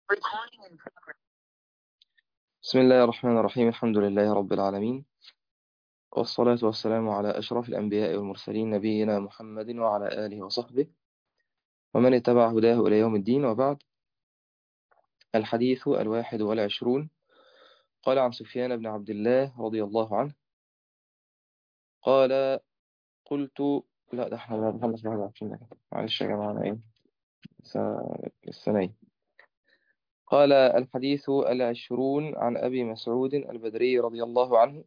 بسم الله الرحمن الرحيم الحمد لله رب العالمين والصلاة والسلام على أشرف الأنبياء والمرسلين نبينا محمد وعلى آله وصحبه ومن اتبع هداه إلى يوم الدين وبعد الحديث الواحد والعشرون قال عن سفيان بن عبد الله رضي الله عنه قال قلت لا ده احنا بنخلص واحد وعشرين معلش يا جماعة أنا إيه السنة قال الحديث العشرون عن أبي مسعود البدري رضي الله عنه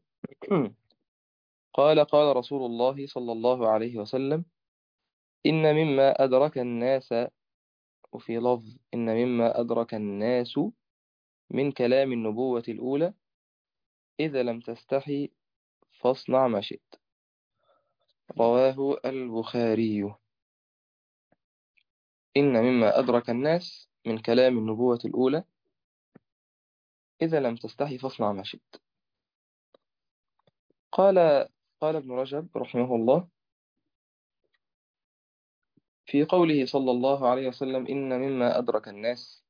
قال قال رسول الله صلى الله عليه وسلم إن مما أدرك الناس وفي لفظ إن مما أدرك الناس من كلام النبوة الأولى إذا لم تستحي فاصنع ما شئت رواه البخاري إن مما أدرك الناس من كلام النبوة الأولى إذا لم تستحي فاصنع ما شئت قال قال ابن رجب رحمه الله في قوله صلى الله عليه وسلم إن مما أدرك الناس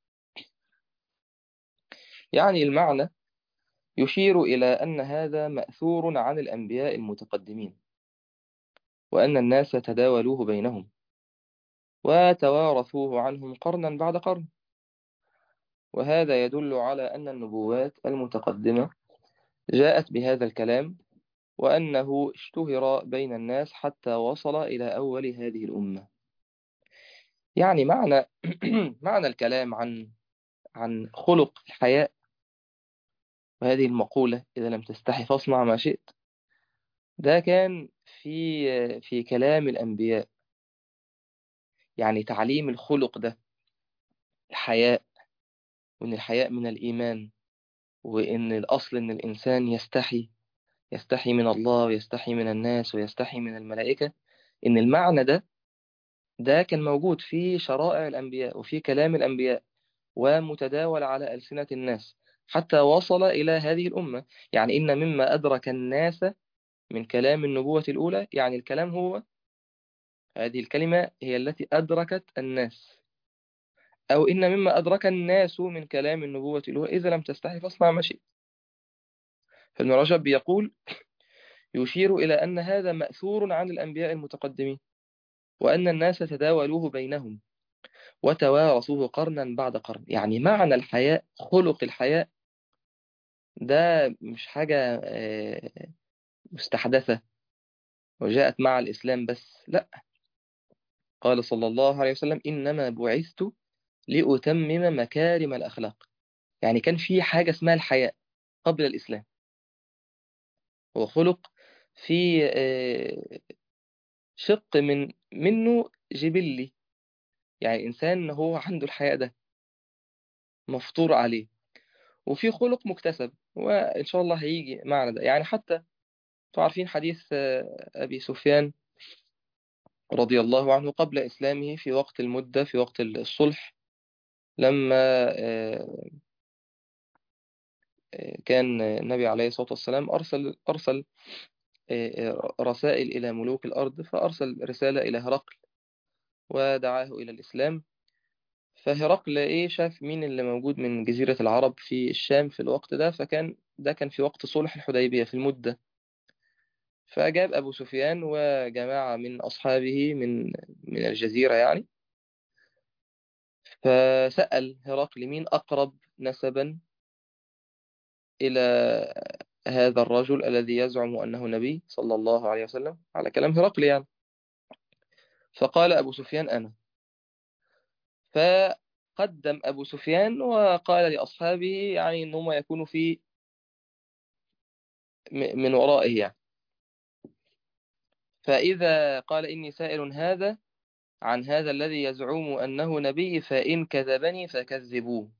يعني المعنى يشير إلى أن هذا مأثور عن الأنبياء المتقدمين وأن الناس تداولوه بينهم وتوارثوه عنهم قرنا بعد قرن وهذا يدل على أن النبوات المتقدمة جاءت بهذا الكلام وأنه اشتهر بين الناس حتى وصل إلى أول هذه الأمة يعني معنى معنى الكلام عن عن خلق الحياء وهذه المقولة إذا لم تستحي فاصنع ما شئت ده كان في في كلام الأنبياء يعني تعليم الخلق ده الحياء وإن الحياء من الإيمان وإن الأصل إن الإنسان يستحي يستحي من الله ويستحي من الناس ويستحي من الملائكة إن المعنى ده ده كان موجود في شرائع الأنبياء وفي كلام الأنبياء ومتداول على ألسنة الناس حتى وصل إلى هذه الأمة يعني إن مما أدرك الناس من كلام النبوة الأولى يعني الكلام هو هذه الكلمة هي التي أدركت الناس أو إن مما أدرك الناس من كلام النبوة الأولى إذا لم تستحي فاصنع ما شئت فابن رجب يقول يشير إلى أن هذا مأثور عن الأنبياء المتقدمين وأن الناس تداولوه بينهم وتوارثوه قرنا بعد قرن يعني معنى الحياء خلق الحياء ده مش حاجة مستحدثة وجاءت مع الإسلام بس لا قال صلى الله عليه وسلم إنما بعثت لأتمم مكارم الأخلاق يعني كان في حاجة اسمها الحياء قبل الإسلام هو خلق في شق من منه جبلي يعني إنسان هو عنده الحياء ده مفطور عليه وفي خلق مكتسب وإن شاء الله هيجي معنا ده يعني حتى تعرفين حديث أبي سفيان رضي الله عنه قبل إسلامه في وقت المدة في وقت الصلح لما كان النبي عليه الصلاة والسلام أرسل أرسل رسائل إلى ملوك الأرض فأرسل رسالة إلى هرقل ودعاه إلى الإسلام فهرقل إيه شاف مين اللي موجود من جزيرة العرب في الشام في الوقت ده فكان ده كان في وقت صلح الحديبية في المدة فجاب أبو سفيان وجماعة من أصحابه من من الجزيرة يعني فسأل هرقل مين أقرب نسبا إلى هذا الرجل الذي يزعم أنه نبي صلى الله عليه وسلم على كلام هرقل يعني فقال أبو سفيان أنا فقدم أبو سفيان وقال لأصحابه يعني أنهم يكونوا في من ورائه يعني فإذا قال إني سائل هذا عن هذا الذي يزعم أنه نبي فإن كذبني فكذبوه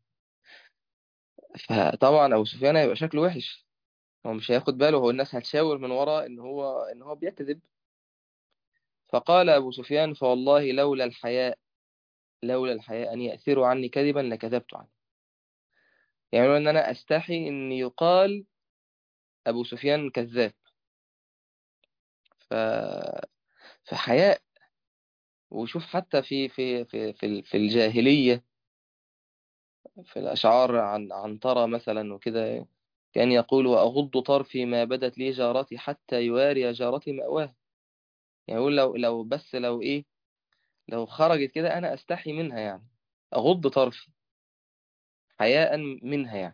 فطبعا أبو سفيان هيبقى شكله وحش هو مش هياخد باله هو الناس هتشاور من وراه إن هو إن هو بيكذب فقال أبو سفيان فوالله لولا الحياء لولا الحياء أن يأثروا عني كذبا لكذبت عنه يعني أن أنا أستحي أن يقال أبو سفيان كذاب ف... فحياء وشوف حتى في في في في, في الجاهلية في الأشعار عن عنترة مثلا وكده كان يقول وأغض طرفي ما بدت لي جارتي حتى يواري جارتي مأواه يعني يقول لو لو بس لو إيه لو خرجت كده أنا أستحي منها يعني أغض طرفي حياء منها يعني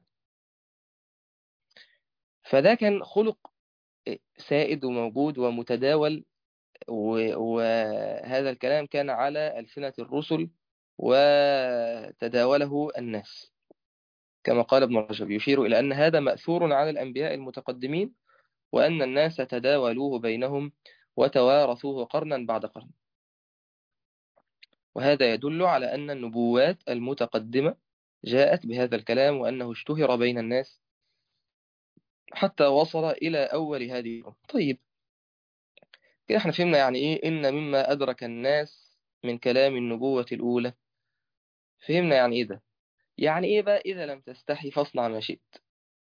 فده كان خلق سائد وموجود ومتداول وهذا الكلام كان على ألسنة الرسل وتداوله الناس كما قال ابن رجب يشير إلى أن هذا مأثور على الأنبياء المتقدمين وأن الناس تداولوه بينهم وتوارثوه قرنا بعد قرن وهذا يدل على أن النبوات المتقدمة جاءت بهذا الكلام وأنه اشتهر بين الناس حتى وصل إلى أول هذه الأمة طيب كده احنا فهمنا يعني إيه إن مما أدرك الناس من كلام النبوة الأولى فهمنا يعني إيه ده يعني إيه بقى إذا لم تستحي فاصنع ما شئت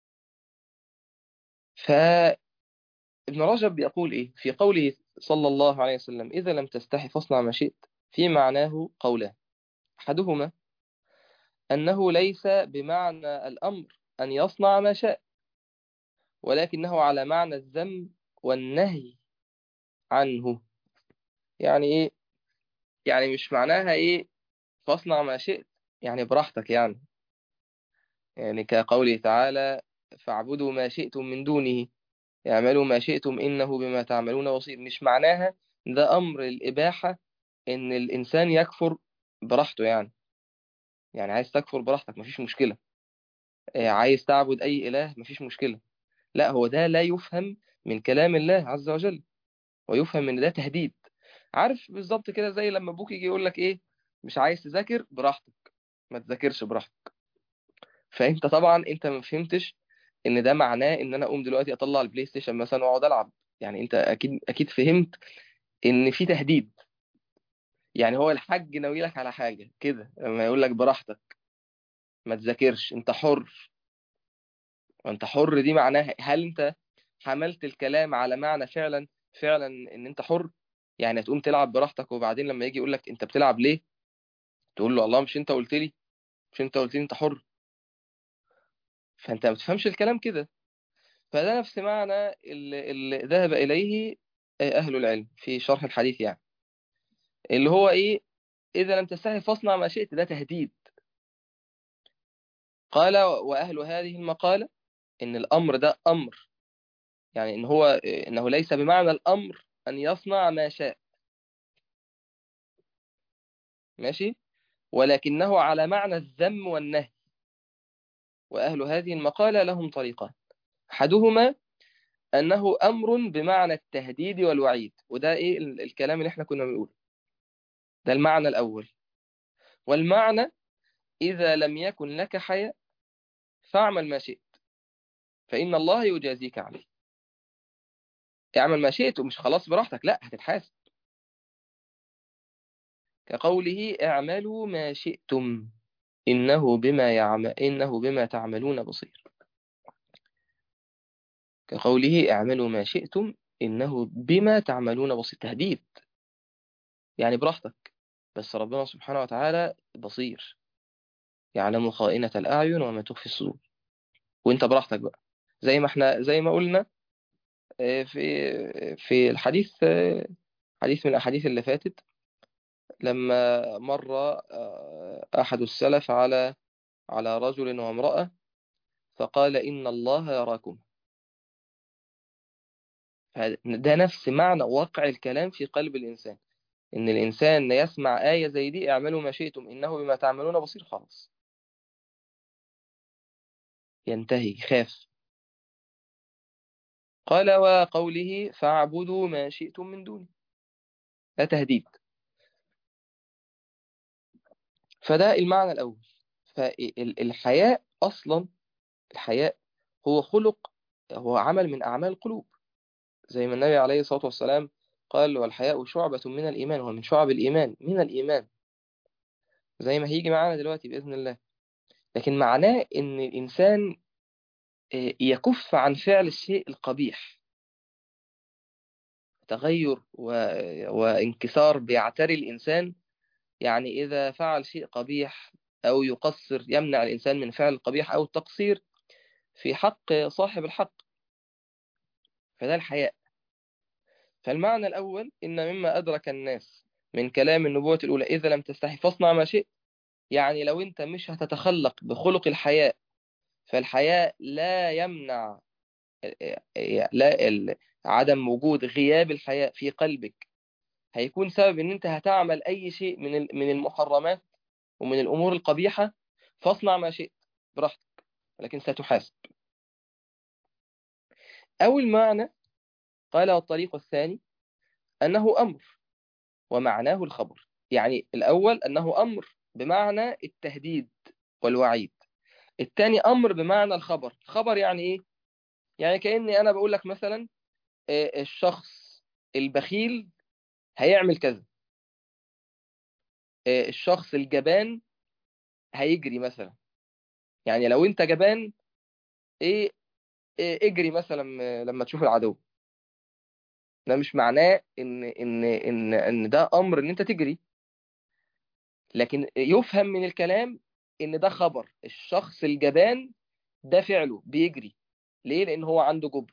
فابن رجب بيقول إيه في قوله صلى الله عليه وسلم إذا لم تستحي فاصنع ما شئت في معناه قولان أحدهما أنه ليس بمعنى الأمر أن يصنع ما شاء ولكنه على معنى الذم والنهي عنه يعني إيه يعني مش معناها إيه فاصنع ما شئت يعني براحتك يعني يعني كقوله تعالى فاعبدوا ما شئتم من دونه اعملوا ما شئتم إنه بما تعملون بصير مش معناها ده أمر الإباحة إن الإنسان يكفر براحته يعني يعني عايز تكفر براحتك مفيش مشكلة عايز تعبد أي إله مفيش مشكلة لا هو ده لا يفهم من كلام الله عز وجل ويفهم ان ده تهديد عارف بالظبط كده زي لما ابوك يجي يقول لك ايه مش عايز تذاكر براحتك ما تذاكرش براحتك فانت طبعا انت ما فهمتش ان ده معناه ان انا اقوم دلوقتي اطلع البلاي ستيشن مثلا واقعد العب يعني انت اكيد اكيد فهمت ان في تهديد يعني هو الحاج ناوي لك على حاجه كده لما يقول لك براحتك ما تذاكرش انت حر وانت حر دي معناها هل انت حملت الكلام على معنى فعلا فعلا ان انت حر يعني هتقوم تلعب براحتك وبعدين لما يجي يقول لك انت بتلعب ليه تقول له الله مش انت قلت لي مش انت قلت لي انت حر فانت ما بتفهمش الكلام كده فده نفس معنى اللي, اللي ذهب اليه اهل العلم في شرح الحديث يعني اللي هو ايه اذا لم تستحي فاصنع ما شئت ده تهديد قال واهل هذه المقاله ان الامر ده امر يعني ان هو انه ليس بمعنى الامر ان يصنع ما شاء ماشي ولكنه على معنى الذم والنهي واهل هذه المقاله لهم طريقان احدهما انه امر بمعنى التهديد والوعيد وده ايه الكلام اللي احنا كنا بنقوله ده المعنى الاول والمعنى اذا لم يكن لك حياء فاعمل ما شئت فان الله يجازيك عليه اعمل ما شئت ومش خلاص براحتك لا هتتحاسب كقوله اعملوا ما شئتم إنه بما يعمل إنه بما تعملون بصير كقوله اعملوا ما شئتم إنه بما تعملون بصير تهديد يعني براحتك بس ربنا سبحانه وتعالى بصير يعلم خائنة الأعين وما تخفي الصدور وانت براحتك بقى زي ما احنا زي ما قلنا في في الحديث حديث من الأحاديث اللي فاتت لما مر أحد السلف على على رجل وامرأة فقال إن الله يراكم ده نفس معنى واقع الكلام في قلب الإنسان إن الإنسان يسمع آية زي دي اعملوا ما شئتم إنه بما تعملون بصير خالص ينتهي خاف قال وقوله فاعبدوا ما شئتم من دوني ده تهديد فده المعنى الأول فالحياء أصلا الحياء هو خلق هو عمل من أعمال القلوب زي ما النبي عليه الصلاة والسلام قال والحياء شعبة من الإيمان هو من شعب الإيمان من الإيمان زي ما هيجي معانا دلوقتي بإذن الله لكن معناه إن الإنسان يكف عن فعل الشيء القبيح تغير و... وانكسار بيعتري الإنسان يعني إذا فعل شيء قبيح أو يقصر يمنع الإنسان من فعل القبيح أو التقصير في حق صاحب الحق فده الحياء فالمعنى الأول إن مما أدرك الناس من كلام النبوة الأولى إذا لم تستحي فاصنع ما شئت يعني لو أنت مش هتتخلق بخلق الحياء فالحياء لا يمنع لا عدم وجود غياب الحياء في قلبك هيكون سبب ان انت هتعمل اي شيء من من المحرمات ومن الامور القبيحه فاصنع ما شئت براحتك لكن ستحاسب او المعنى قال والطريق الثاني انه امر ومعناه الخبر يعني الاول انه امر بمعنى التهديد والوعيد الثاني امر بمعنى الخبر الخبر يعني ايه يعني كاني انا بقول لك مثلا الشخص البخيل هيعمل كذا الشخص الجبان هيجري مثلا يعني لو انت جبان ايه, إيه اجري مثلا لما تشوف العدو ده مش معناه ان ان ان ان ده امر ان انت تجري لكن يفهم من الكلام ان ده خبر الشخص الجبان ده فعله بيجري ليه لان هو عنده جبن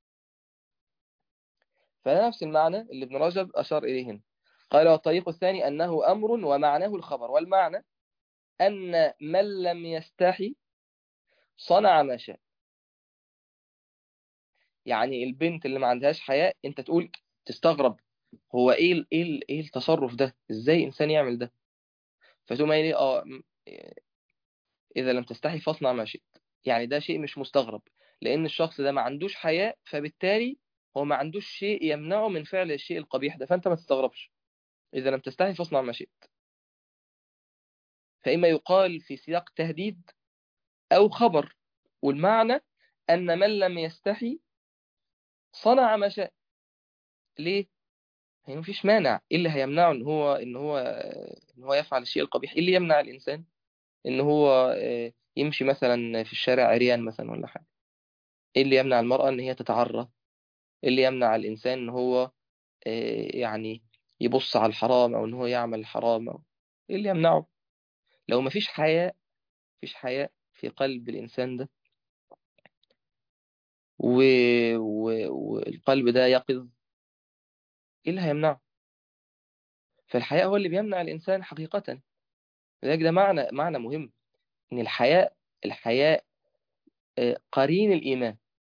فنفس المعنى اللي ابن رجب أشار إليه هنا قال والطريق الثاني أنه أمر ومعناه الخبر والمعنى أن من لم يستحي صنع ما شاء يعني البنت اللي ما عندهاش حياء انت تقول تستغرب هو ايه ايه ايه التصرف ده ازاي انسان يعمل ده فتقوم قايل اه اذا لم تستحي فاصنع ما شئت يعني ده شيء مش مستغرب لان الشخص ده ما عندوش حياء فبالتالي هو ما عندوش شيء يمنعه من فعل الشيء القبيح ده فانت ما تستغربش اذا لم تستحي فاصنع ما شئت فاما يقال في سياق تهديد او خبر والمعنى ان من لم يستحي صنع ما شاء ليه هي مفيش مانع ايه اللي هيمنعه ان هو ان هو ان هو يفعل الشيء القبيح ايه اللي يمنع الانسان ان هو يمشي مثلا في الشارع عريان مثلا ولا حاجه ايه اللي يمنع المرأة ان هي تتعرى ايه اللي يمنع الانسان ان هو يعني يبص على الحرام او ان هو يعمل الحرام أو ايه اللي يمنعه لو مفيش حياء مفيش حياء في قلب الانسان ده و... و... والقلب ده يقظ ايه اللي هيمنعه فالحياء هو اللي بيمنع الانسان حقيقة لذلك ده معنى معنى مهم ان الحياء الحياء قرين الايمان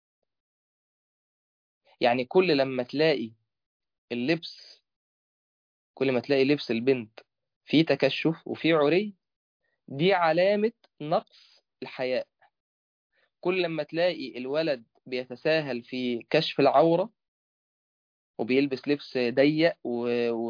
يعني كل لما تلاقي اللبس كل ما تلاقي لبس البنت فيه تكشف وفيه عري دي علامة نقص الحياء كل لما تلاقي الولد بيتساهل في كشف العورة وبيلبس لبس ضيق و... و...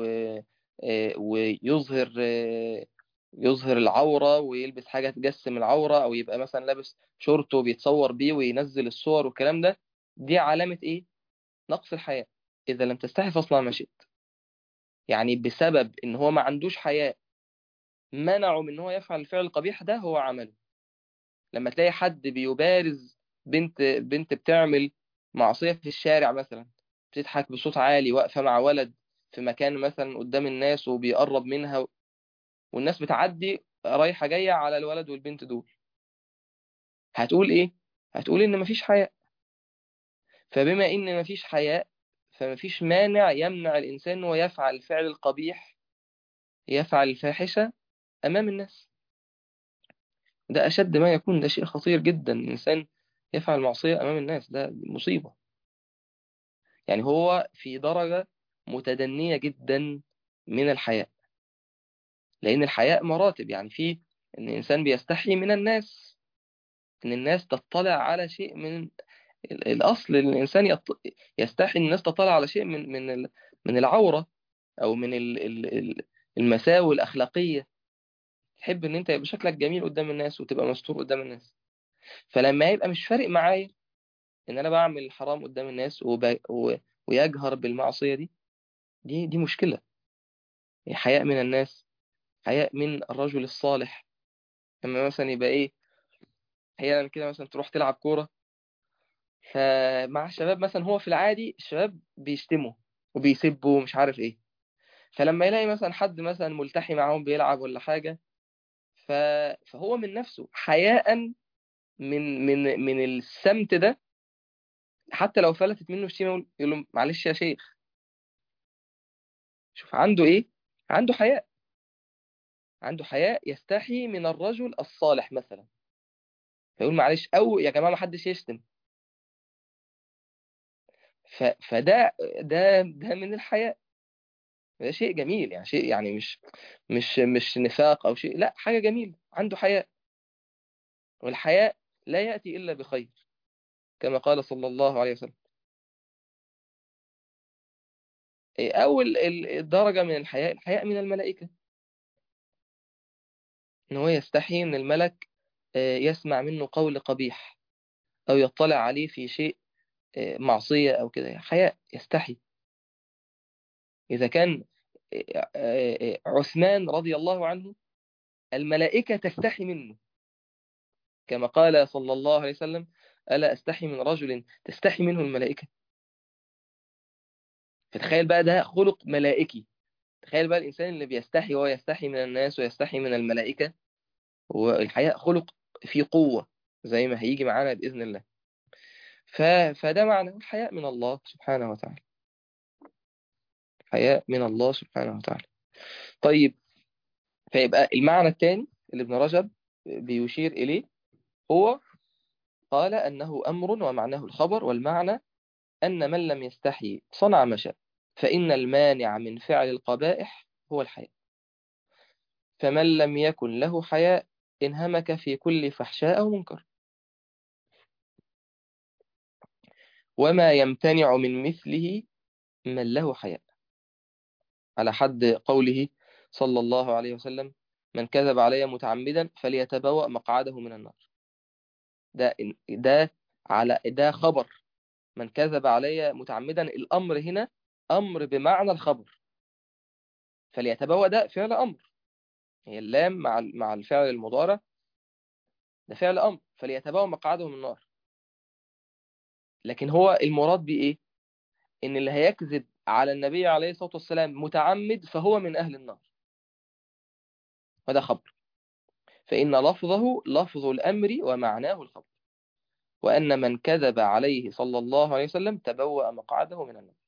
ويظهر يظهر العورة ويلبس حاجة تجسم العورة أو يبقى مثلا لابس شورت وبيتصور بيه وينزل الصور والكلام ده دي علامة إيه؟ نقص الحياء إذا لم تستحي فاصنع ما شئت يعني بسبب إن هو ما عندوش حياء منعه من إن هو يفعل الفعل القبيح ده هو عمله لما تلاقي حد بيبارز بنت بنت بتعمل معصية في الشارع مثلا بتضحك بصوت عالي واقفة مع ولد في مكان مثلا قدام الناس وبيقرب منها والناس بتعدي رايحة جاية على الولد والبنت دول هتقول ايه هتقول ان مفيش حياء فبما ان مفيش حياء فمفيش مانع يمنع الانسان ويفعل الفعل القبيح يفعل الفاحشة امام الناس ده اشد ما يكون ده شيء خطير جدا الانسان يفعل معصية امام الناس ده مصيبة يعني هو في درجة متدنية جدا من الحياء لأن الحياء مراتب يعني في إن الإنسان بيستحي من الناس إن الناس تطلع على شيء من الأصل إن الإنسان يستحي الناس تطلع على شيء من من من العورة أو من المساوئ الأخلاقية تحب إن أنت يبقى شكلك جميل قدام الناس وتبقى مستور قدام الناس فلما يبقى مش فارق معايا إن أنا بعمل الحرام قدام الناس وب... و... ويجهر بالمعصية دي دي دي مشكلة حياء من الناس حياء من الرجل الصالح لما مثلا يبقى ايه احيانا كده مثلا تروح تلعب كورة فمع الشباب مثلا هو في العادي الشباب بيشتموا وبيسبوا ومش عارف ايه فلما يلاقي مثلا حد مثلا ملتحي معاهم بيلعب ولا حاجة ف... فهو من نفسه حياء من من من السمت ده حتى لو فلتت منه الشيمة يقول له معلش يا شيخ شوف عنده ايه عنده حياء عنده حياء يستحي من الرجل الصالح مثلا فيقول معلش او يا جماعه ما حدش يشتم ف... فده ده ده من الحياء ده شيء جميل يعني شيء يعني مش مش مش نفاق او شيء لا حاجه جميله عنده حياء والحياء لا ياتي الا بخير كما قال صلى الله عليه وسلم أول الدرجة من الحياء الحياء من الملائكة إن هو يستحي إن الملك يسمع منه قول قبيح أو يطلع عليه في شيء معصية أو كده حياء يستحي إذا كان عثمان رضي الله عنه الملائكة تستحي منه كما قال صلى الله عليه وسلم ألا أستحي من رجل تستحي منه الملائكة فتخيل بقى ده خلق ملائكي تخيل بقى الإنسان اللي بيستحي وهو يستحي من الناس ويستحي من الملائكة والحياء خلق فيه قوة زي ما هيجي معانا بإذن الله ف... فده معنى الحياء من الله سبحانه وتعالى حياء من الله سبحانه وتعالى طيب فيبقى المعنى الثاني اللي ابن رجب بيشير إليه هو قال أنه أمر ومعناه الخبر والمعنى أن من لم يستحي صنع ما شاء فإن المانع من فعل القبائح هو الحياء فمن لم يكن له حياء انهمك في كل فحشاء أو منكر وما يمتنع من مثله من له حياء على حد قوله صلى الله عليه وسلم من كذب علي متعمدا فليتبوأ مقعده من النار ده ده على ده خبر من كذب علي متعمدا الأمر هنا أمر بمعنى الخبر فليتبوأ ده فعل أمر هي اللام مع مع الفعل المضارع ده فعل أمر فليتبوأ مقعده من النار لكن هو المراد بإيه؟ إن اللي هيكذب على النبي عليه الصلاة والسلام متعمد فهو من أهل النار وده خبر فإن لفظه لفظ الأمر ومعناه الخبر وأن من كذب عليه صلى الله عليه وسلم تبوأ مقعده من النار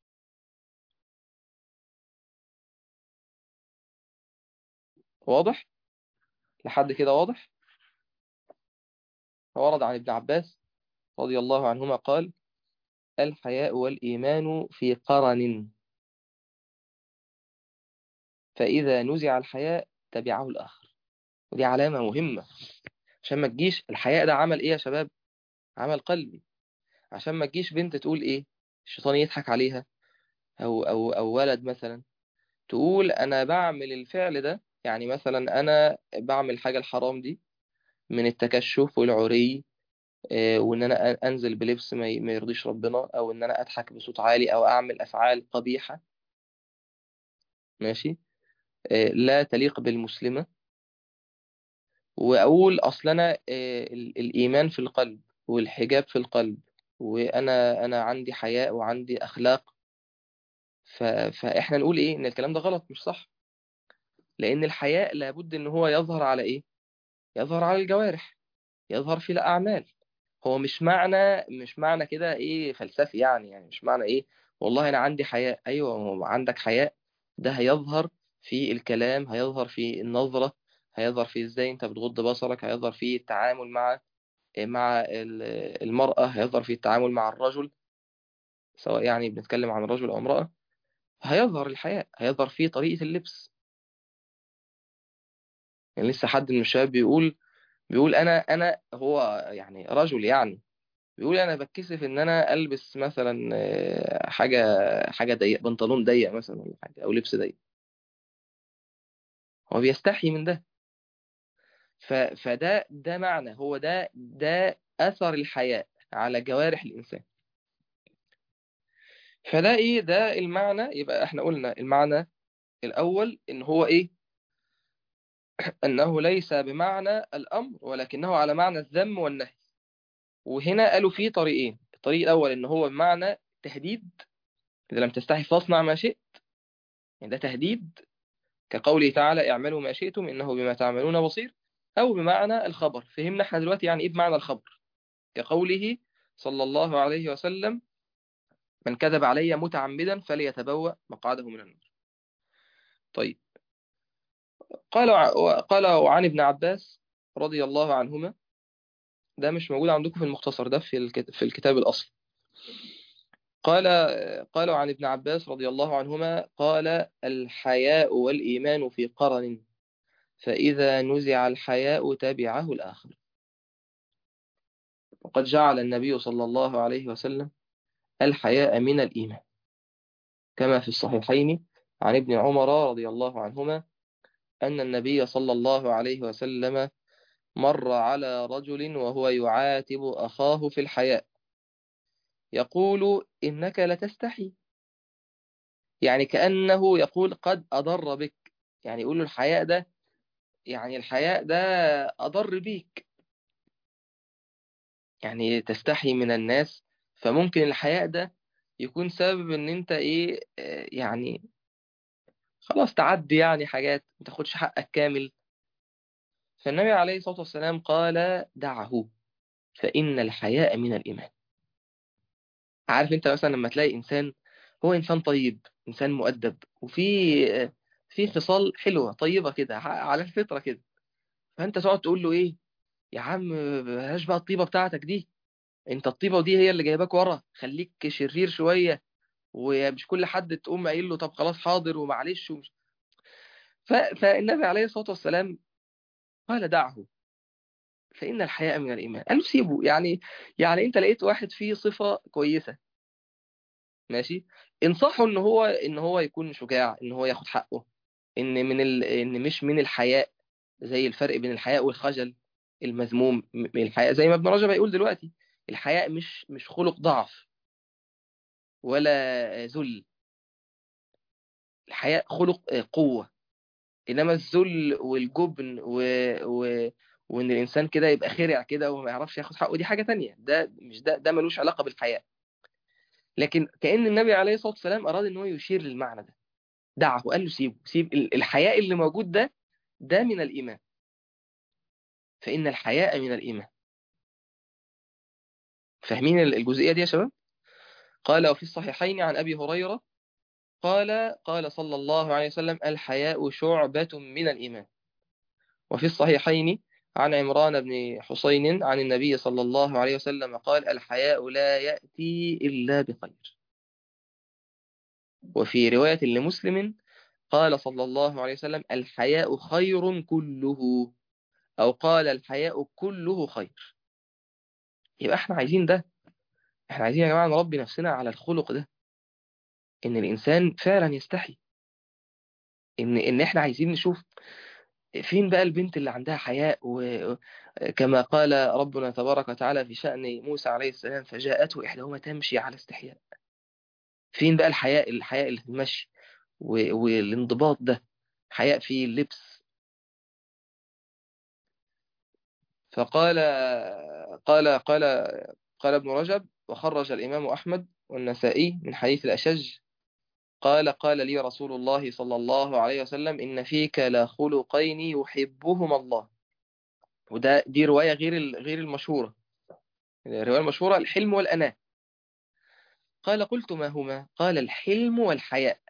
واضح؟ لحد كده واضح؟ ورد عن ابن عباس رضي الله عنهما قال الحياء والإيمان في قرن فإذا نزع الحياء تبعه الآخر ودي علامة مهمة عشان ما تجيش الحياء ده عمل إيه يا شباب عمل قلبي عشان ما تجيش بنت تقول إيه الشيطان يضحك عليها أو, أو, أو ولد مثلا تقول أنا بعمل الفعل ده يعني مثلا أنا بعمل حاجة الحرام دي من التكشف والعري وان انا انزل بلبس ما يرضيش ربنا او ان انا اضحك بصوت عالي او اعمل افعال قبيحه ماشي لا تليق بالمسلمه واقول اصل انا الايمان في القلب والحجاب في القلب وانا انا عندي حياء وعندي اخلاق فاحنا نقول ايه ان الكلام ده غلط مش صح لان الحياء لابد ان هو يظهر على ايه يظهر على الجوارح يظهر في الاعمال هو مش معنى مش معنى كده ايه فلسفي يعني يعني مش معنى ايه والله انا عندي حياء ايوه هو عندك حياء ده هيظهر في الكلام هيظهر في النظرة هيظهر في ازاي انت بتغض بصرك هيظهر في التعامل مع مع المرأة هيظهر في التعامل مع الرجل سواء يعني بنتكلم عن رجل او امرأة هيظهر الحياء هيظهر في طريقة اللبس يعني لسه حد من الشباب بيقول بيقول انا انا هو يعني رجل يعني بيقول انا بتكسف ان انا البس مثلا حاجه حاجه ضيق بنطلون ضيق مثلا ولا حاجه او لبس ضيق هو بيستحي من ده ف فده ده معنى هو ده ده اثر الحياء على جوارح الانسان فده ايه ده المعنى يبقى احنا قلنا المعنى الاول ان هو ايه أنه ليس بمعنى الأمر ولكنه على معنى الذم والنهي وهنا قالوا فيه طريقين الطريق الأول إن هو بمعنى تهديد إذا لم تستحي فاصنع ما شئت يعني ده تهديد كقوله تعالى اعملوا ما شئتم إنه بما تعملون بصير أو بمعنى الخبر فهمنا احنا دلوقتي يعني إيه بمعنى الخبر كقوله صلى الله عليه وسلم من كذب علي متعمدا فليتبوأ مقعده من النار طيب قال قال وعن ابن عباس رضي الله عنهما ده مش موجود عندكم في المختصر ده في في الكتاب الأصلي قال قالوا عن ابن عباس رضي الله عنهما قال الحياء والإيمان في قرن فإذا نزع الحياء تبعه الآخر وقد جعل النبي صلى الله عليه وسلم الحياء من الإيمان كما في الصحيحين عن ابن عمر رضي الله عنهما أن النبي صلى الله عليه وسلم مر على رجل وهو يعاتب أخاه في الحياء يقول إنك لتستحي يعني كأنه يقول قد أضر بك يعني يقول له الحياء ده يعني الحياء ده أضر بيك يعني تستحي من الناس فممكن الحياء ده يكون سبب ان انت ايه يعني خلاص تعدي يعني حاجات ما تاخدش حقك كامل فالنبي عليه الصلاة والسلام قال دعه فإن الحياء من الإيمان عارف انت مثلا لما تلاقي انسان هو انسان طيب انسان مؤدب وفي في خصال حلوة طيبة كده على الفطرة كده فانت تقعد تقول له ايه يا عم بلاش بقى الطيبة بتاعتك دي انت الطيبة دي هي اللي جايباك ورا خليك شرير شوية ومش كل حد تقوم قايل له طب خلاص حاضر ومعلش ومش ف... فالنبي عليه الصلاة والسلام قال دعه فإن الحياء من الإيمان قال له سيبه يعني يعني أنت لقيت واحد فيه صفة كويسة ماشي انصحه ان هو ان هو يكون شجاع ان هو ياخد حقه ان من ال... ان مش من الحياء زي الفرق بين الحياء والخجل المذموم من الحياء زي ما ابن رجب هيقول دلوقتي الحياء مش مش خلق ضعف ولا ذل الحياء خلق قوة إنما الذل والجبن و... و... وإن الإنسان كده يبقى خرع كده وما يعرفش ياخد حقه دي حاجة تانية ده مش ده ده ملوش علاقة بالحياء لكن كأن النبي عليه الصلاة والسلام أراد إن هو يشير للمعنى ده دعه قال له سيبه سيب الحياء اللي موجود ده ده من الإيمان فإن الحياء من الإيمان فاهمين الجزئية دي يا شباب قال وفي الصحيحين عن أبي هريرة قال قال صلى الله عليه وسلم الحياء شعبة من الإيمان وفي الصحيحين عن عمران بن حسين عن النبي صلى الله عليه وسلم قال الحياء لا يأتي إلا بخير وفي رواية لمسلم قال صلى الله عليه وسلم الحياء خير كله أو قال الحياء كله خير يبقى احنا عايزين ده احنا عايزين يا جماعة نربي نفسنا على الخلق ده ان الانسان فعلا يستحي ان ان احنا عايزين نشوف فين بقى البنت اللي عندها حياء وكما قال ربنا تبارك وتعالى في شأن موسى عليه السلام فجاءته إحداهما تمشي على استحياء فين بقى الحياء الحياء اللي في المشي والانضباط ده حياء في اللبس فقال قال قال قال ابن رجب وخرج الإمام أحمد والنسائي من حديث الأشج قال قال لي رسول الله صلى الله عليه وسلم إن فيك لخلقين يحبهما الله وده دي رواية غير غير المشهورة الرواية المشهورة الحلم والأناة قال قلت ما هما قال الحلم والحياء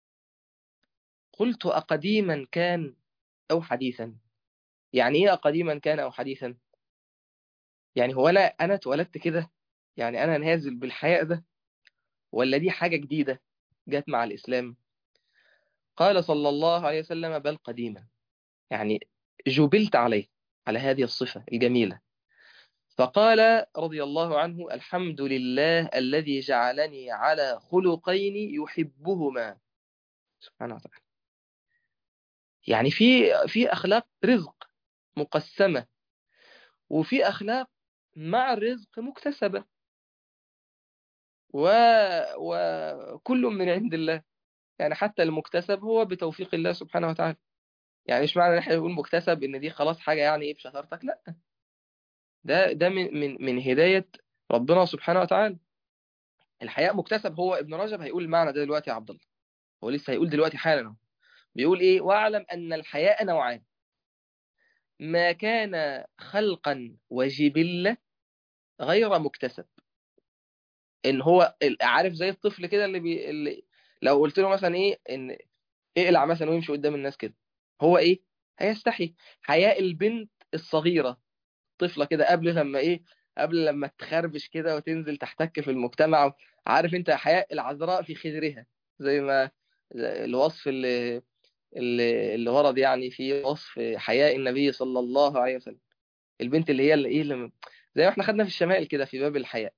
قلت أقديما كان أو حديثا يعني إيه أقديما كان أو حديثا يعني هو أنا أنا اتولدت كده يعني أنا نازل بالحياء ده ولا دي حاجة جديدة جت مع الإسلام قال صلى الله عليه وسلم بل قديما يعني جبلت عليه على هذه الصفة الجميلة فقال رضي الله عنه الحمد لله الذي جعلني على خلقين يحبهما سبحانه وتعالى يعني في في أخلاق رزق مقسمة وفي أخلاق مع الرزق مكتسبة و... وكل من عند الله يعني حتى المكتسب هو بتوفيق الله سبحانه وتعالى يعني مش معنى ان احنا نقول مكتسب ان دي خلاص حاجة يعني ايه بشطارتك لا ده ده من من من هداية ربنا سبحانه وتعالى الحياء مكتسب هو ابن رجب هيقول المعنى ده دلوقتي يا عبد الله هو لسه هيقول دلوقتي حالا بيقول ايه واعلم ان الحياء نوعان ما كان خلقا وجبلة غير مكتسب ان هو عارف زي الطفل كده اللي, بي... اللي لو قلت له مثلا ايه ان اقلع مثلا ويمشي قدام الناس كده هو ايه هيستحي حياء البنت الصغيرة طفلة كده قبل لما ايه قبل لما تخربش كده وتنزل تحتك في المجتمع عارف انت حياء العذراء في خدرها زي ما الوصف اللي اللي, اللي ورد يعني في وصف حياء النبي صلى الله عليه وسلم البنت اللي هي اللي ايه اللي زي ما احنا خدنا في الشمائل كده في باب الحياء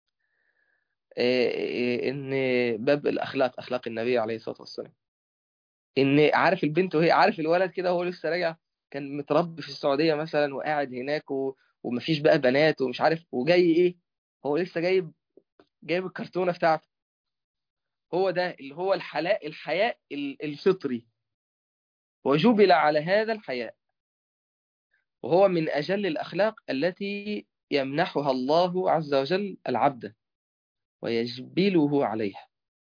إيه ان باب الاخلاق اخلاق النبي عليه الصلاه والسلام ان عارف البنت وهي عارف الولد كده وهو لسه راجع كان متربي في السعوديه مثلا وقاعد هناك و... ومفيش بقى بنات ومش عارف وجاي ايه هو لسه جايب جايب الكرتونه بتاعته هو ده اللي هو الحلاء الحياء الفطري وجبل على هذا الحياء وهو من أجل الأخلاق التي يمنحها الله عز وجل العبد ويجبله عليها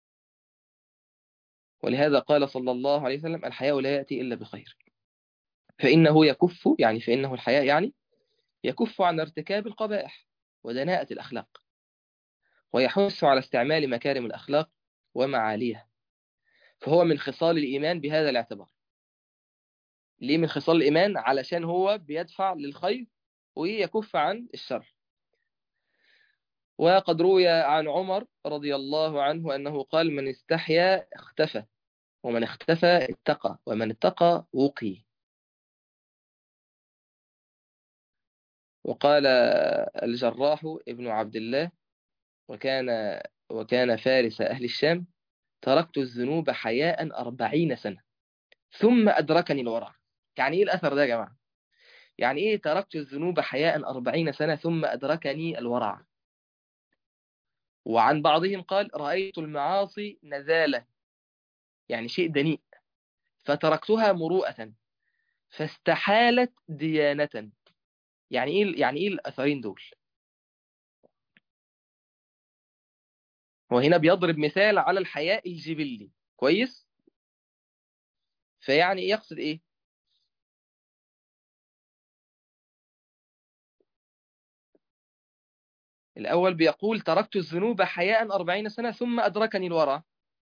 ولهذا قال صلى الله عليه وسلم الحياء لا يأتي إلا بخير فإنه يكف يعني فإنه الحياء يعني يكف عن ارتكاب القبائح ودناءة الأخلاق ويحث على استعمال مكارم الأخلاق ومعاليها فهو من خصال الإيمان بهذا الاعتبار ليه من خصال الإيمان علشان هو بيدفع للخير ويكف عن الشر وقد روي عن عمر رضي الله عنه أنه قال من استحيا اختفى ومن اختفى اتقى ومن اتقى وقي وقال الجراح ابن عبد الله وكان وكان فارس أهل الشام تركت الذنوب حياء أربعين سنة ثم أدركني الورع يعني إيه الأثر ده يا جماعة يعني إيه تركت الذنوب حياء أربعين سنة ثم أدركني الورع وعن بعضهم قال رأيت المعاصي نزالة يعني شيء دنيء فتركتها مروءة فاستحالت ديانة يعني إيه يعني إيه الأثرين دول وهنا بيضرب مثال على الحياء الجبلي كويس فيعني يقصد ايه الأول بيقول تركت الذنوب حياء أربعين سنة ثم أدركني الورع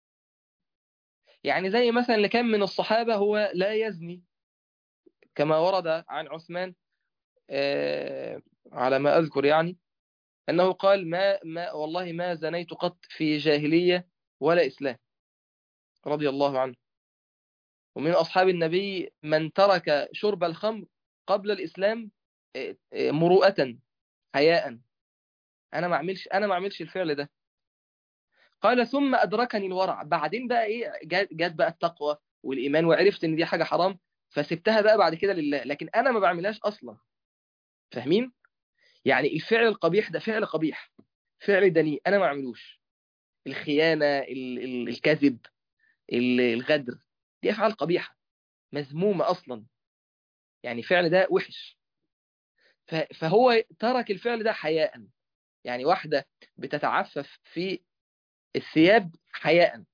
يعني زي مثلا اللي كان من الصحابة هو لا يزني كما ورد عن عثمان على ما أذكر يعني أنه قال ما, ما والله ما زنيت قط في جاهلية ولا إسلام رضي الله عنه ومن أصحاب النبي من ترك شرب الخمر قبل الإسلام مروءة حياء أنا ما أعملش أنا ما أعملش الفعل ده قال ثم أدركني الورع بعدين بقى إيه جات بقى التقوى والإيمان وعرفت إن دي حاجة حرام فسبتها بقى بعد كده لله لكن أنا ما بعملهاش أصلا فاهمين؟ يعني الفعل القبيح ده فعل قبيح فعل دنيء أنا ما أعملوش الخيانة ال ال الكذب الغدر دي أفعال قبيحة مذمومة أصلا يعني فعل ده وحش فهو ترك الفعل ده حياء يعني واحدة بتتعفف في الثياب حياء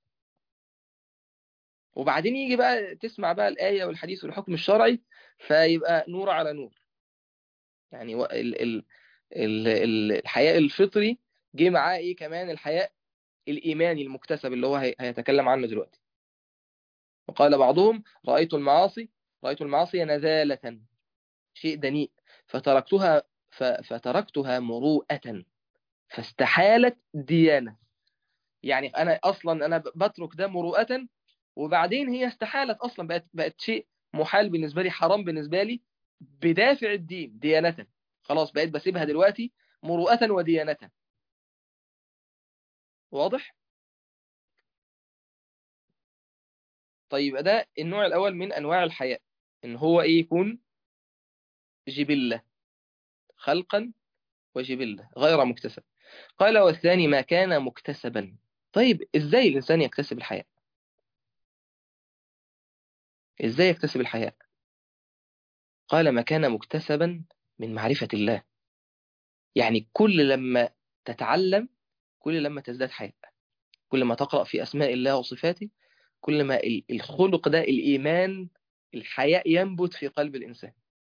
وبعدين يجي بقى تسمع بقى الآية والحديث والحكم الشرعي فيبقى نور على نور يعني ال ال ال الحياء الفطري جه معاه ايه كمان الحياء الإيماني المكتسب اللي هو هيتكلم عنه دلوقتي وقال بعضهم رأيت المعاصي رأيت المعاصي نزالة شيء دنيء فتركتها فتركتها مروءة فاستحالت ديانة يعني أنا أصلا أنا بترك ده مروءة وبعدين هي استحالت أصلا بقت, بقت شيء محال بالنسبة لي حرام بالنسبة لي بدافع الدين ديانة خلاص بقيت بسيبها دلوقتي مروءة وديانة واضح؟ طيب ده النوع الأول من أنواع الحياء إن هو إيه يكون جبلة خلقا وجبلة غير مكتسب قال والثاني ما كان مكتسبا طيب إزاي الإنسان يكتسب الحياء إزاي يكتسب الحياء قال ما كان مكتسبا من معرفة الله يعني كل لما تتعلم كل لما تزداد حياء كل ما تقرأ في أسماء الله وصفاته كل ما الخلق ده الإيمان الحياء ينبت في قلب الإنسان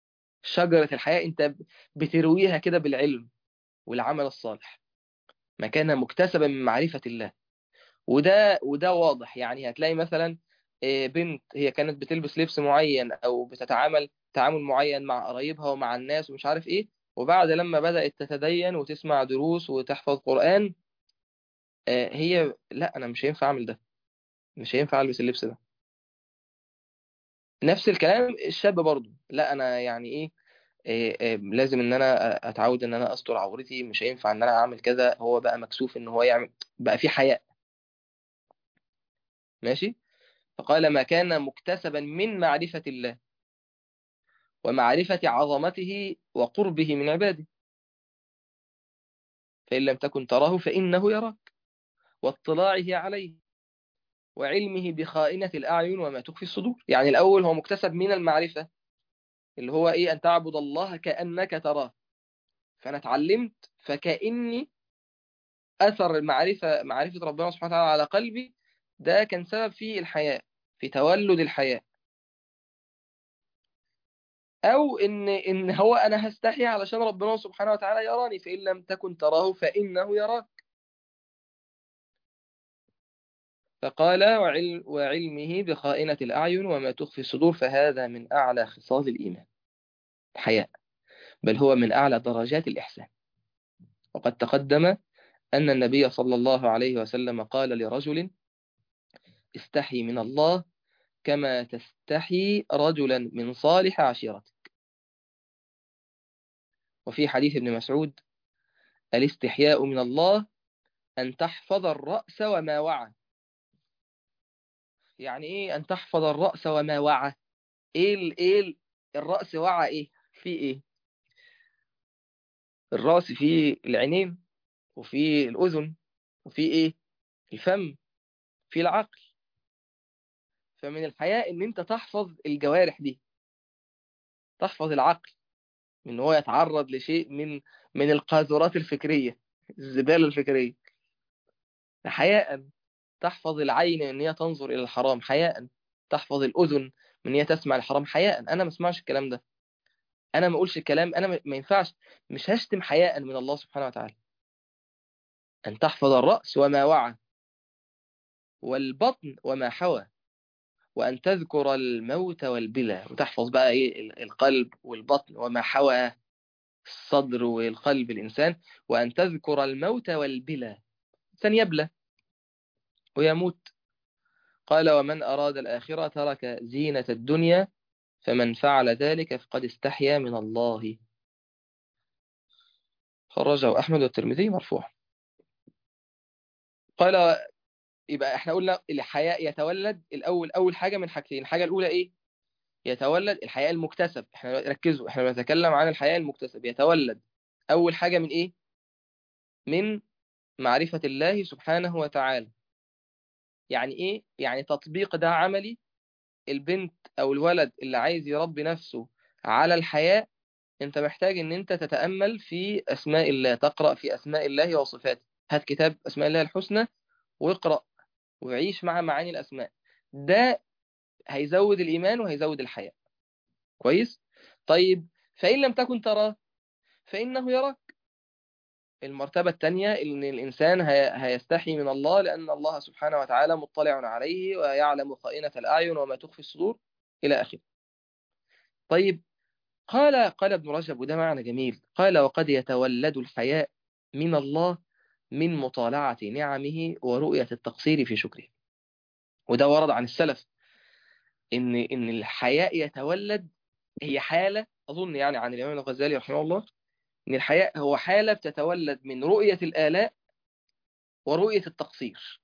شجرة الحياة انت بترويها كده بالعلم والعمل الصالح مكانها مكتسبة من معرفة الله وده وده واضح يعني هتلاقي مثلا بنت هي كانت بتلبس لبس معين او بتتعامل تعامل معين مع قرايبها ومع الناس ومش عارف ايه وبعد لما بدأت تتدين وتسمع دروس وتحفظ قرآن هي لا انا مش هينفع اعمل ده مش هينفع البس اللبس ده نفس الكلام الشاب برضه لا انا يعني ايه, إيه, إيه لازم ان انا اتعود ان انا استر عورتي مش هينفع ان انا اعمل كذا هو بقى مكسوف ان هو يعمل بقى في حياء ماشي فقال ما كان مكتسبا من معرفة الله ومعرفة عظمته وقربه من عباده فإن لم تكن تراه فإنه يراك واطلاعه عليه وعلمه بخائنة الأعين وما تخفي الصدور يعني الأول هو مكتسب من المعرفة اللي هو إيه أن تعبد الله كأنك تراه فأنا اتعلمت فكأني أثر المعرفة معرفة ربنا سبحانه وتعالى على قلبي ده كان سبب في الحياة في تولد الحياة أو إن إن هو أنا هستحي علشان ربنا سبحانه وتعالى يراني فإن لم تكن تراه فإنه يراك فقال وعلم وعلمه بخائنة الأعين وما تخفي الصدور فهذا من أعلى خصال الإيمان الحياء بل هو من أعلى درجات الإحسان وقد تقدم أن النبي صلى الله عليه وسلم قال لرجل استحي من الله كما تستحي رجلا من صالح عشيرتك وفي حديث ابن مسعود الاستحياء من الله أن تحفظ الرأس وما وعى يعني إيه أن تحفظ الرأس وما وعى إيه ال إيه ال الرأس وعى إيه في إيه الرأس فيه العينين وفي الأذن وفي إيه الفم في العقل فمن الحياء ان انت تحفظ الجوارح دي تحفظ العقل من هو يتعرض لشيء من من القاذورات الفكرية الزبالة الفكرية حياء تحفظ العين ان هي تنظر الى الحرام حياء تحفظ الاذن من هي تسمع الحرام حياء انا ما اسمعش الكلام ده انا ما اقولش الكلام انا ما ينفعش مش هشتم حياء من الله سبحانه وتعالى ان تحفظ الرأس وما وعى والبطن وما حوى وأن تذكر الموت والبلى وتحفظ بقى إيه القلب والبطن وما حوى الصدر والقلب الإنسان وأن تذكر الموت والبلى إنسان يبلى ويموت قال ومن أراد الآخرة ترك زينة الدنيا فمن فعل ذلك فقد استحيا من الله خرجه أحمد والترمذي مرفوع قال يبقى احنا قلنا الحياء يتولد الاول اول حاجه من حاجتين الحاجه الاولى ايه يتولد الحياء المكتسب احنا ركزوا احنا بنتكلم عن الحياء المكتسب يتولد اول حاجه من ايه من معرفه الله سبحانه وتعالى يعني ايه يعني تطبيق ده عملي البنت او الولد اللي عايز يربي نفسه على الحياء انت محتاج ان انت تتامل في اسماء الله تقرا في اسماء الله وصفاته هات كتاب اسماء الله الحسنى واقرا وعيش مع معاني الأسماء ده هيزود الإيمان وهيزود الحياة كويس طيب فإن لم تكن تراه فإنه يراك المرتبة الثانية إن الإنسان هيستحي من الله لأن الله سبحانه وتعالى مطلع عليه ويعلم خائنة الأعين وما تخفي الصدور إلى آخره طيب قال قال ابن رجب وده معنى جميل قال وقد يتولد الحياء من الله من مطالعة نعمه ورؤية التقصير في شكره وده ورد عن السلف إن إن الحياء يتولد هي حالة أظن يعني عن الإمام الغزالي رحمه الله إن الحياء هو حالة بتتولد من رؤية الآلاء ورؤية التقصير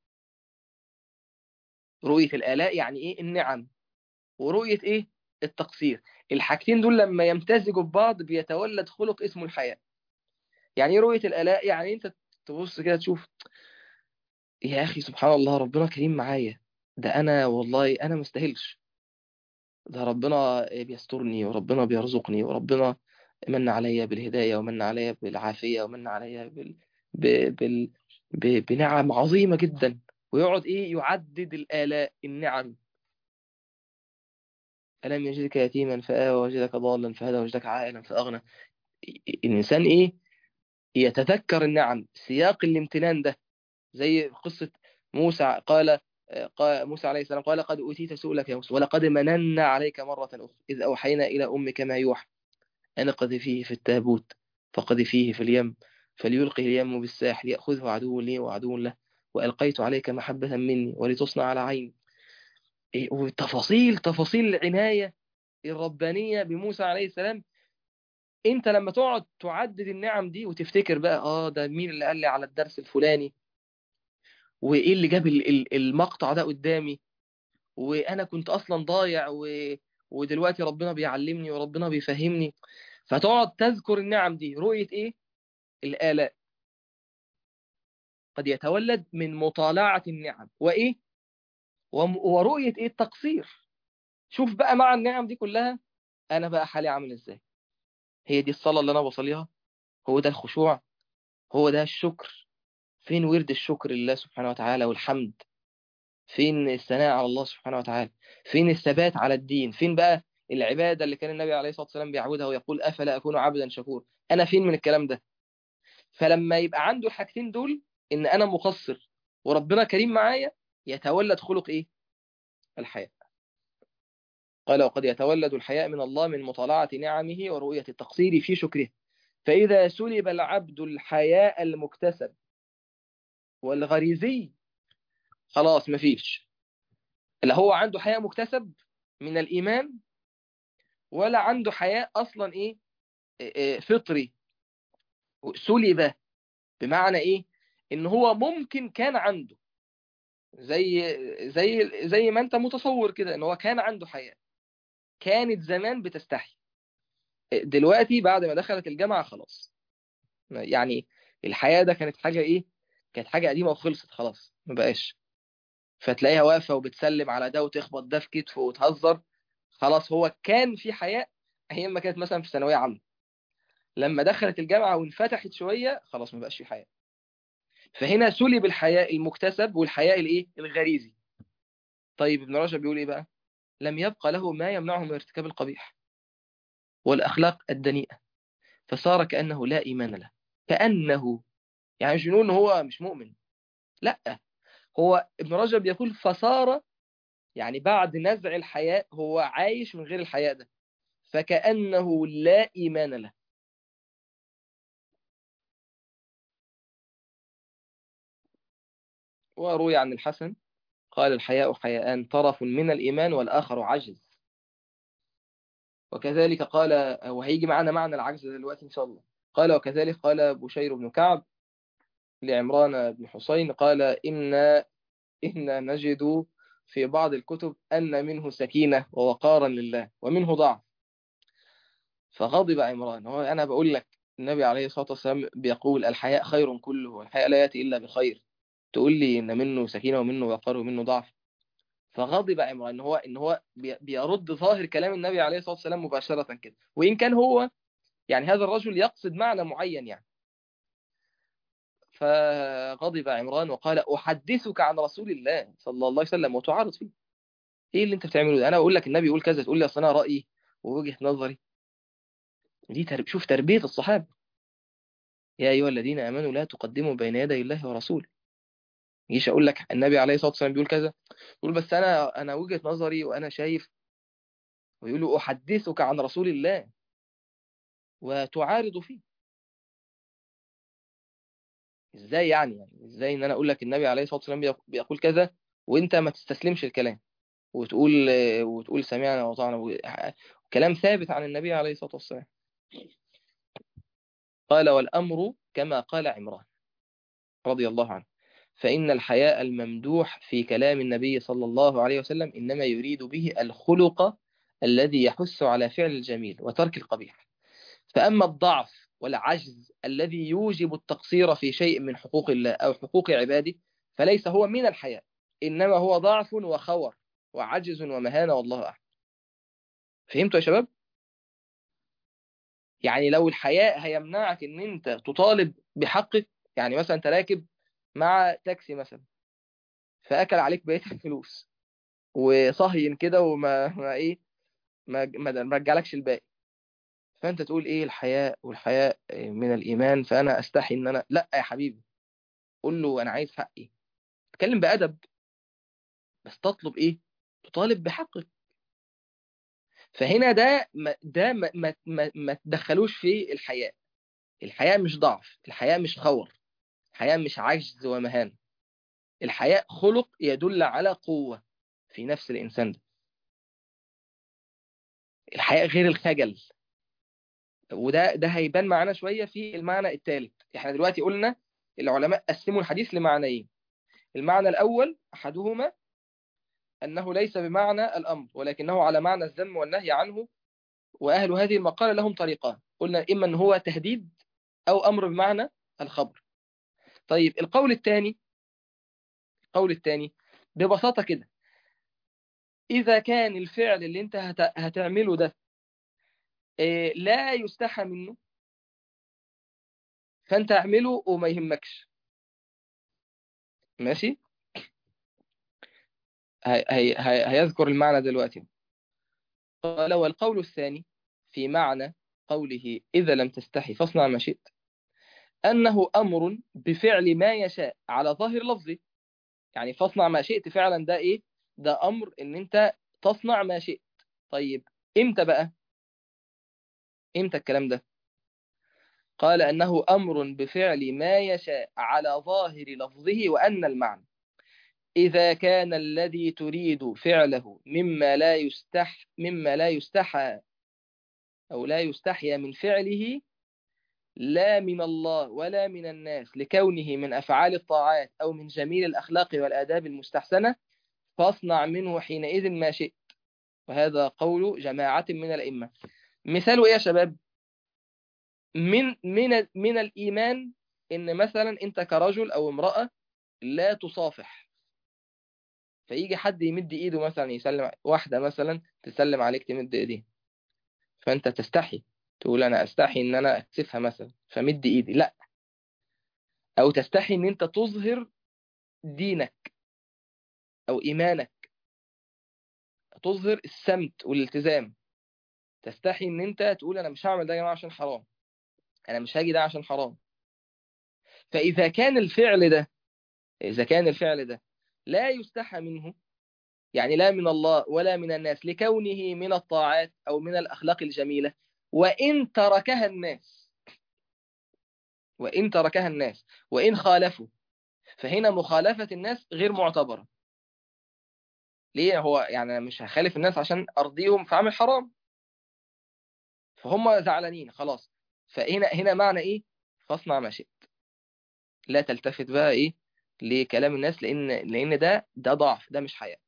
رؤية الآلاء يعني إيه النعم ورؤية إيه التقصير الحاجتين دول لما يمتزجوا ببعض بيتولد خلق اسمه الحياء يعني ايه رؤية الآلاء يعني انت تبص كده تشوف يا أخي سبحان الله ربنا كريم معايا ده أنا والله أنا مستاهلش ده ربنا بيسترني وربنا بيرزقني وربنا من عليا بالهداية ومن عليا بالعافية ومن عليا بال... ب... بال... ب... بنعم عظيمة جدا ويقعد إيه يعدد الآلاء النعم ألم يجدك يتيما فآوى وجدك ضالا فهدى وجدك عائلا فأغنى الإنسان إيه يتذكر النعم سياق الامتنان ده زي قصة موسى قال قال موسى عليه السلام قال قد أوتيت سؤلك يا موسى ولقد مننا عليك مرة أخرى إذ أوحينا إلى أمك ما يوحى أنا قذفيه في التابوت فقذفيه في اليم فليلقي اليم بالساحل يأخذه عدو لي وعدو له وألقيت عليك محبة مني ولتصنع على عيني إيه وتفاصيل تفاصيل العناية الربانية بموسى عليه السلام انت لما تقعد تعدد النعم دي وتفتكر بقى اه ده مين اللي قال لي على الدرس الفلاني وايه اللي جاب المقطع ده قدامي وانا كنت اصلا ضايع و... ودلوقتي ربنا بيعلمني وربنا بيفهمني فتقعد تذكر النعم دي رؤية ايه الآلاء قد يتولد من مطالعة النعم وايه ورؤية ايه التقصير شوف بقى مع النعم دي كلها انا بقى حالي عامل ازاي هي دي الصلاة اللي انا بصليها هو ده الخشوع هو ده الشكر فين ورد الشكر لله سبحانه وتعالى والحمد فين الثناء على الله سبحانه وتعالى فين الثبات على الدين فين بقى العبادة اللي كان النبي عليه الصلاة والسلام بيعودها ويقول أفلا أكون عبدا شكور أنا فين من الكلام ده فلما يبقى عنده الحاجتين دول إن أنا مقصر وربنا كريم معايا يتولد خلق إيه الحياء قال وقد يتولد الحياء من الله من مطالعة نعمه ورؤية التقصير في شكره فإذا سلب العبد الحياء المكتسب والغريزي خلاص مفيش لا هو عنده حياء مكتسب من الإيمان ولا عنده حياء أصلا إيه, إيه فطري سلب بمعنى إيه إن هو ممكن كان عنده زي زي زي ما أنت متصور كده إن هو كان عنده حياء كانت زمان بتستحي دلوقتي بعد ما دخلت الجامعة خلاص يعني الحياة ده كانت حاجة إيه كانت حاجة قديمة وخلصت خلاص ما بقاش فتلاقيها واقفة وبتسلم على ده وتخبط ده في كتفه وتهزر خلاص هو كان في حياء أيام ما كانت مثلا في ثانوية عامة لما دخلت الجامعة وانفتحت شوية خلاص ما بقاش في حياء فهنا سلب الحياء المكتسب والحياء الايه الغريزي طيب ابن رجب بيقول ايه بقى لم يبقى له ما يمنعه من ارتكاب القبيح والأخلاق الدنيئة فصار كأنه لا إيمان له كأنه يعني مش بنقول إن هو مش مؤمن لا هو ابن رجب يقول فصار يعني بعد نزع الحياء هو عايش من غير الحياء ده فكأنه لا إيمان له وروي عن الحسن قال الحياء حياءان طرف من الإيمان والآخر عجز وكذلك قال وهيجي معنا معنى العجز دلوقتي إن شاء الله قال وكذلك قال بشير بن كعب لعمران بن حسين قال إن إن نجد في بعض الكتب أن منه سكينة ووقارا لله ومنه ضعف فغضب عمران هو أنا بقول لك النبي عليه الصلاة والسلام بيقول الحياء خير كله والحياء لا يأتي إلا بخير تقول لي إن منه سكينة ومنه وقار ومنه ضعف فغضب عمران إن هو إن هو بيرد ظاهر كلام النبي عليه الصلاة والسلام مباشرة كده وإن كان هو يعني هذا الرجل يقصد معنى معين يعني فغضب عمران وقال أحدثك عن رسول الله صلى الله عليه وسلم وتعارض فيه إيه اللي أنت بتعمله ده أنا بقول لك النبي يقول كذا تقول لي أصل أنا رأيي ووجهة نظري دي ترب... شوف تربية الصحابة يا أيها الذين آمنوا لا تقدموا بين يدي الله ورسوله يجيش أقول لك النبي عليه الصلاة والسلام بيقول كذا يقول بس أنا أنا وجهة نظري وأنا شايف ويقول له أحدثك عن رسول الله وتعارض فيه ازاي يعني يعني ازاي ان انا اقول لك النبي عليه الصلاه والسلام بيقول كذا وانت ما تستسلمش الكلام وتقول وتقول سمعنا وطعنا كلام ثابت عن النبي عليه الصلاه والسلام قال والامر كما قال عمران رضي الله عنه فإن الحياء الممدوح في كلام النبي صلى الله عليه وسلم إنما يريد به الخلق الذي يحث على فعل الجميل وترك القبيح فأما الضعف والعجز الذي يوجب التقصير في شيء من حقوق الله أو حقوق عباده فليس هو من الحياء إنما هو ضعف وخور وعجز ومهانة والله أعلم فهمتوا يا شباب؟ يعني لو الحياء هيمنعك ان انت تطالب بحقك يعني مثلا انت راكب مع تاكسي مثلا فاكل عليك بقيه الفلوس وصهين كده وما ما ايه ما ما ما رجعلكش الباقي فانت تقول ايه الحياء والحياء من الايمان فانا استحي ان انا لا يا حبيبي قول له انا عايز حقي اتكلم بادب بس تطلب ايه تطالب بحقك فهنا ده ما ده ما ما ما, ما تدخلوش في الحياء الحياء مش ضعف الحياء مش خور الحياء مش عجز ومهان الحياء خلق يدل على قوة في نفس الإنسان ده الحياء غير الخجل وده ده هيبان معانا شوية في المعنى الثالث احنا دلوقتي قلنا العلماء قسموا الحديث لمعنيين المعنى الأول أحدهما أنه ليس بمعنى الأمر ولكنه على معنى الذم والنهي عنه وأهل هذه المقالة لهم طريقان قلنا إما أن هو تهديد أو أمر بمعنى الخبر طيب القول الثاني القول الثاني ببساطة كده إذا كان الفعل اللي أنت هت... هتعمله ده إيه لا يستحى منه فأنت اعمله وما يهمكش ماشي هي... هي... هي... هيذكر المعنى دلوقتي قال والقول الثاني في معنى قوله إذا لم تستحي فاصنع ما شئت أنه أمر بفعل ما يشاء على ظاهر لفظه يعني فاصنع ما شئت فعلا ده إيه ده أمر إن أنت تصنع ما شئت طيب إمتى بقى إمتى الكلام ده قال أنه أمر بفعل ما يشاء على ظاهر لفظه وأن المعنى إذا كان الذي تريد فعله مما لا يستح مما لا يستحى أو لا يستحيا من فعله لا من الله ولا من الناس لكونه من أفعال الطاعات أو من جميل الأخلاق والآداب المستحسنة فاصنع منه حينئذ ما شئت وهذا قول جماعة من الأئمة مثال إيه يا شباب من من من الإيمان إن مثلا أنت كرجل أو امرأة لا تصافح فيجي حد يمد إيده مثلا يسلم واحدة مثلا تسلم عليك تمد إيديها فأنت تستحي تقول أنا أستحي إن أنا أكسفها مثلا فمد إيدي لا أو تستحي إن أنت تظهر دينك أو إيمانك تظهر السمت والالتزام تستحي إن أنت تقول أنا مش هعمل ده يا جماعة عشان حرام أنا مش هاجي ده عشان حرام فإذا كان الفعل ده إذا كان الفعل ده لا يستحى منه يعني لا من الله ولا من الناس لكونه من الطاعات أو من الأخلاق الجميلة وإن تركها الناس وإن تركها الناس وإن خالفوا فهنا مخالفة الناس غير معتبرة ليه هو يعني مش هخالف الناس عشان أرضيهم فعمل حرام فهم زعلانين خلاص فهنا هنا معنى إيه فاصنع ما شئت لا تلتفت بقى إيه لكلام الناس لأن لأن ده ده ضعف ده مش حياء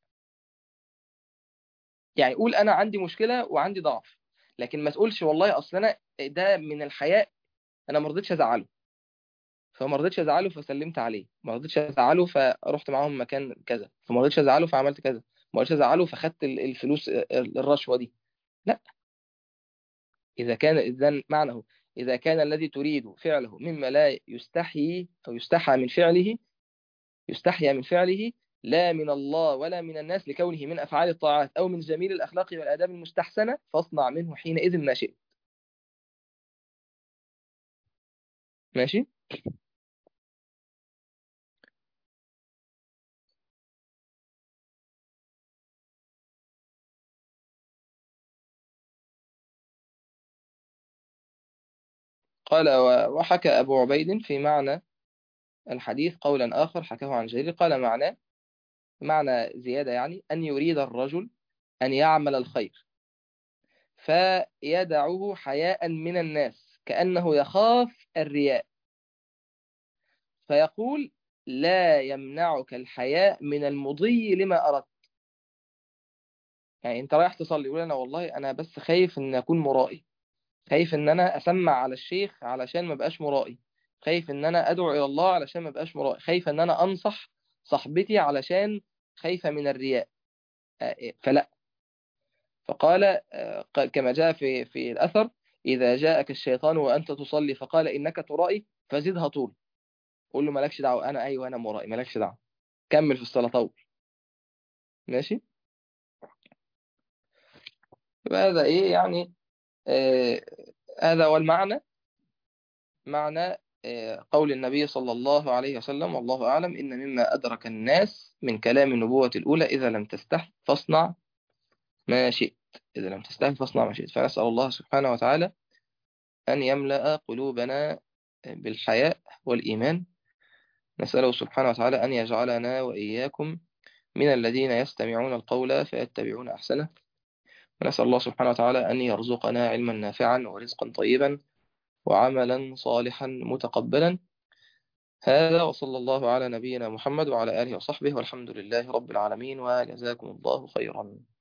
يعني قول أنا عندي مشكلة وعندي ضعف لكن ما تقولش والله أصل أنا ده من الحياء أنا ما رضيتش أزعله فما رضيتش أزعله فسلمت عليه ما رضيتش أزعله فرحت معاهم مكان كذا فما رضيتش أزعله فعملت كذا ما رضيتش أزعله فخدت الفلوس الرشوة دي لا إذا كان إذن معنى إذا كان الذي تريد فعله مما لا يستحي أو يستحى من فعله يستحيا من فعله لا من الله ولا من الناس لكونه من أفعال الطاعات أو من جميل الأخلاق والآداب المستحسنة فاصنع منه حينئذ ما شئت ماشي قال وحكى أبو عبيد في معنى الحديث قولا آخر حكاه عن جرير قال معناه معنى زيادة يعني أن يريد الرجل أن يعمل الخير فيدعه حياء من الناس كأنه يخاف الرياء فيقول لا يمنعك الحياء من المضي لما أردت يعني انت رايح تصلي يقول انا والله انا بس خايف ان اكون مرائي خايف ان انا اسمع على الشيخ علشان ما بقاش مرائي خايف ان انا ادعو الى الله علشان ما بقاش مرائي خايف ان انا انصح صاحبتي علشان خايفة من الرياء فلا فقال كما جاء في في الأثر إذا جاءك الشيطان وأنت تصلي فقال إنك ترائي فزدها طول قول له مالكش دعوة أنا أيوة أنا مرائي مالكش دعوة كمل في الصلاة طول ماشي يبقى هذا إيه يعني آه هذا هو المعنى معنى آه قول النبي صلى الله عليه وسلم والله أعلم إن مما أدرك الناس من كلام النبوة الأولى إذا لم تستح فاصنع ما شئت إذا لم تستحي فاصنع ما شئت فنسأل الله سبحانه وتعالى أن يملأ قلوبنا بالحياء والإيمان نسأله سبحانه وتعالى أن يجعلنا وإياكم من الذين يستمعون القول فيتبعون أحسنه ونسأل الله سبحانه وتعالى أن يرزقنا علما نافعا ورزقا طيبا وعملا صالحا متقبلا هذا وصلى الله على نبينا محمد وعلى آله وصحبه والحمد لله رب العالمين وجزاكم الله خيرا